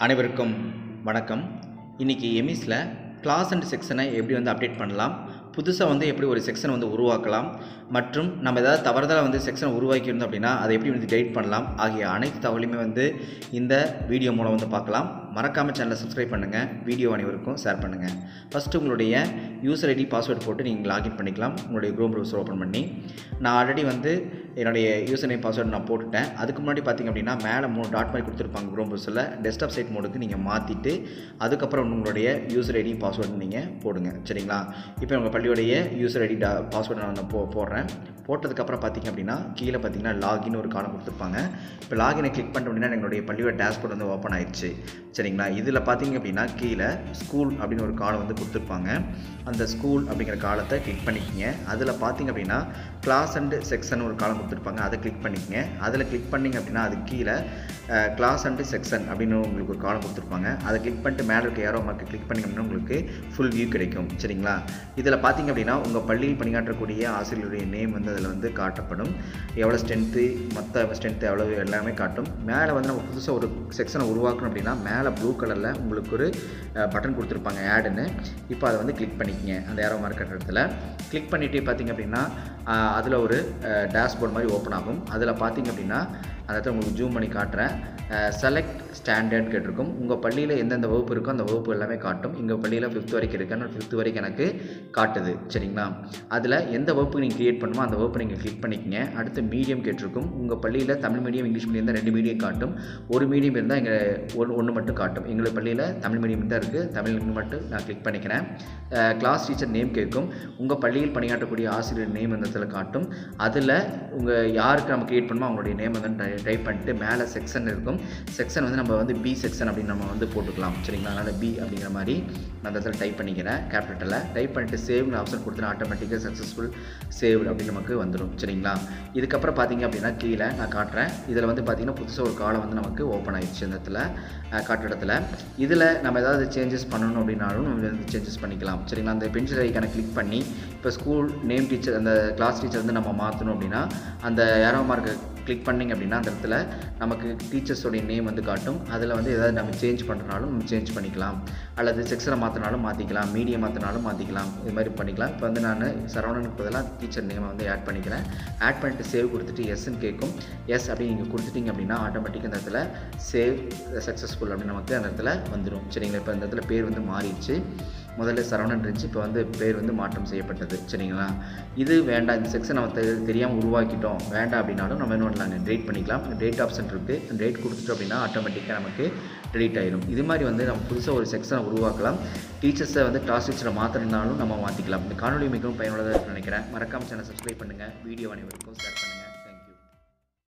அனைவருக்கும் வணக்கம் இன்றைக்கி எமிஸில் கிளாஸ் அண்ட் செக்ஷனை எப்படி வந்து அப்டேட் பண்ணலாம் புதுசாக வந்து எப்படி ஒரு செக்ஷன் வந்து உருவாக்கலாம் மற்றும் நம்ம ஏதாவது தவறுதலாக வந்து செக்ஷனை உருவாக்கியிருந்தோம் அப்படின்னா அதை எப்படி வந்து கைட் பண்ணலாம் ஆகிய அனைத்து தகவலையுமே வந்து இந்த வீடியோ மூலம் வந்து பார்க்கலாம் மறக்காமல் சேனலை சப்ஸ்கிரைப் பண்ணுங்கள் வீடியோ அனைவருக்கும் ஷேர் பண்ணுங்கள் ஃபஸ்ட்டு உங்களுடைய யூசர் ஐடி பாஸ்வேர்ட் போட்டு நீங்கள் லாகின் பண்ணிக்கலாம் உங்களுடைய க்ரோம் ப்ரௌசர் ஓப்பன் பண்ணி நான் ஆல்ரெடி வந்து என்னுடைய யூசர் நேம் பாஸ்வேர்டு நான் போட்டுட்டேன் அதுக்கு முன்னாடி பார்த்திங்க அப்படின்னா மேலே மூணு டாட் மாதிரி கொடுத்துருப்பாங்க க்ரோம் ப்ரௌசரில் டெஸ்க்டாப் சைட் மோடுக்கு நீங்கள் மாற்றிட்டு அதுக்கப்புறம் உங்களுடைய யூசர் ஐடி பாஸ்வேர்டு நீங்கள் போடுங்க சரிங்களா இப்போ உங்கள் பள்ளியோடைய யூசர் ஐடி டா பாஸ்வேர்டு நான் வந்து போ போடுறேன் போட்டதுக்கப்புறம் பார்த்திங்க அப்படின்னா கீழே பார்த்தீங்கன்னா லாகின் ஒரு காலம் கொடுத்துருப்பாங்க இப்போ லாகினை கிளிக் பண்ணிட்டோம் அப்படின்னா எங்களுடைய பள்ளியோட டேஷ்போர்ட் வந்து ஓப்பன் ஆயிடுச்சு சரிங்களா இதில் பார்த்தீங்க அப்படின்னா கீழே ஸ்கூல் அப்படின்னு ஒரு காலம் வந்து கொடுத்துருப்பாங்க அந்த ஸ்கூல் அப்படிங்கிற காலத்தை கிளிக் பண்ணிக்கங்க அதில் பார்த்தீங்க அப்படின்னா கிளாஸ் அண்டு செக்ஷன் ஒரு காலம் கொடுத்துருப்பாங்க அதை கிளிக் பண்ணிக்கங்க அதில் கிளிக் பண்ணிங்க அப்படின்னா அது கீழே கிளாஸ் அண்டு செக்ஷன் அப்படின்னு உங்களுக்கு ஒரு காலம் கொடுத்துருப்பாங்க அதை கிளிக் பண்ணிட்டு மேலே இருக்க ஏரோ மார்க்கை கிளிக் பண்ணிங்க அப்படின்னா உங்களுக்கு ஃபுல் வியூ கிடைக்கும் சரிங்களா இதில் பார்த்தீங்க அப்படின்னா உங்கள் பள்ளியில் பணியாற்றக்கூடிய ஆசிரியருடைய நேம் வந்து அதில் வந்து காட்டப்படும் எவ்வளோ ஸ்ட்ரென்த்து மொத்த ஸ்ட்ரென்த்து எவ்வளோ எல்லாமே காட்டும் மேலே வந்து நம்ம புதுசாக ஒரு செக்ஷனை உருவாக்கணும் அப்படின்னா மேலே ப்ளூ கலரில் உங்களுக்கு ஒரு பட்டன் கொடுத்துருப்பாங்க ஆடுன்னு இப்போ அதை வந்து கிளிக் பண்ணிக்கங்க அந்த ஏரோ மார்க் இடத்துல கிளிக் பண்ணிவிட்டு பார்த்தீங்க அப்படின்னா அதில் ஒரு டேஷ்போர்ட் மாதிரி ஓப்பன் ஆகும் அதில் பார்த்தீங்க அப்படின்னா அந்த இடத்துல உங்களுக்கு ஜூம் பண்ணி காட்டுறேன் செலக்ட் ஸ்டாண்டர்ட் கேட்டிருக்கும் உங்கள் பள்ளியில் எந்தெந்த வகுப்பு இருக்கோ அந்த வகுப்பு எல்லாமே காட்டும் எங்கள் பள்ளியில் ஃபிஃப்த் வரைக்கும் இருக்கு ஃபிஃப்த் வரைக்கும் எனக்கு காட்டுது சரிங்களா அதில் எந்த வகுப்பு நீங்கள் க்ரியேட் பண்ணுமோ அந்த வகுப்பு நீங்கள் கிளிக் பண்ணிக்கங்க அடுத்து மீடியம் கேட்டிருக்கும் உங்கள் பள்ளியில் தமிழ் மீடியம் இங்கிலீஷ் மீடியம் தான் ரெண்டு மீடியம் காட்டும் ஒரு மீடியம் இருந்தால் எங்கள் ஒன்று ஒன்று மட்டும் காட்டும் எங்கள் பள்ளியில் தமிழ் மீடியம் தான் இருக்குது தமிழ் மட்டும் நான் கிளிக் பண்ணிக்கிறேன் கிளாஸ் டீச்சர் நேம் கேட்கும் உங்கள் பள்ளியில் பணியாற்றக்கூடிய ஆசிரியர் நேம் அந்த இடத்துல காட்டும் அதில் உங்கள் யாருக்கு நம்ம க்ரியேட் பண்ணுமோ அவங்களுடைய நேம் வந்து டைப் பண்ணிட்டு மேலே செக்ஷன் இருக்கும் செக்ஷன் வந்து நம்ம வந்து பி செக்ஷன் அப்படின்னு நம்ம வந்து போட்டுக்கலாம் சரிங்களா அதனால் பி அப்படிங்கிற மாதிரி நான் அந்த இடத்துல டைப் பண்ணிக்கிறேன் கேபிட்டலில் டைப் பண்ணிட்டு சேவ்னு ஆப்ஷன் கொடுத்துட்டு ஆட்டோமேட்டிக்காக சக்ஸஸ்ஃபுல் சேவ் அப்படின்னு நமக்கு வந்துடும் சரிங்களா இதுக்கப்புறம் பார்த்தீங்க அப்படின்னா கீழே நான் காட்டுறேன் இதில் வந்து பார்த்தீங்கன்னா புதுசாக ஒரு காலம் வந்து நமக்கு ஓப்பன் ஆயிடுச்சு இந்த இடத்துல காட்டுறதுல இதில் நம்ம ஏதாவது சேஞ்சஸ் பண்ணணும் அப்படின்னாலும் நம்ம வந்து சேஞ்சஸ் பண்ணிக்கலாம் சரிங்களா அந்த பென்சில் ஐக்கானை கிளிக் பண்ணி இப்போ ஸ்கூல் நேம் டீச்சர் அந்த கிளாஸ் டீச்சர் வந்து நம்ம மாற்றணும் அப்படின்னா அந்த ஏரோ மார்க்கை கிளிக் பண்ணிங்க அப்படின்னா அந்த இடத்துல நமக்கு டீச்சர்ஸோடைய நேம் வந்து காட்டும் அதில் வந்து ஏதாவது நம்ம சேஞ்ச் பண்ணுறனாலும் நம்ம சேஞ்ச் பண்ணிக்கலாம் அல்லது செக்ஷனை மாற்றினாலும் மாற்றிக்கலாம் மீடியம் மாற்றினாலும் மாற்றிக்கலாம் இது மாதிரி பண்ணிக்கலாம் இப்போ வந்து நான் சரவணனுக்கு பதிலாக டீச்சர் நேமை வந்து ஆட் பண்ணிக்கிறேன் ஆட் பண்ணிட்டு சேவ் கொடுத்துட்டு எஸ்ன்னு கேட்கும் எஸ் அப்படி நீங்கள் கொடுத்துட்டீங்க அப்படின்னா ஆட்டோமேட்டிக்காக இந்த இடத்துல சேவ் சக்ஸஸ்ஃபுல் அப்படின்னு நமக்கு அந்த இடத்துல வந்துடும் சரிங்களா இப்போ இந்த இடத்துல பேர் வந்து மாறிடுச்சு முதல்ல சரவணன் இருந்துச்சு இப்போ வந்து பேர் வந்து மாற்றம் செய்யப்பட்டது சரிங்களா இது வேண்டாம் இந்த செக்ஷன் நம்ம தெ தெரியாமல் உருவாக்கிட்டோம் வேண்டாம் அப்படின்னாலும் நம்ம என்ன பண்ணலாம் டேட் பண்ணிக்கலாம் டேட் ஆப்ஷன் இருக்குது அந்த டேட் கொடுத்துட்டோம் அப்படின்னா ஆட்டோமேட்டிக்காக நமக்கு டெலீட் ஆயிடும் இது மாதிரி வந்து நம்ம புதுசாக ஒரு செக்ஷனை உருவாக்கலாம் டீச்சர்ஸை வந்து கிளாஸ் டீச்சரை மாற்றினாலும் நம்ம மாற்றிக்கலாம் இந்த காணொலி மிகவும் பயனுள்ளதாக இருக்குன்னு நினைக்கிறேன் மறக்காம சேனல் சப்ஸ்கிரைப் பண்ணுங்கள் வீடியோ அனைவருக்கும் ஷேர் பண்ணுங்கள்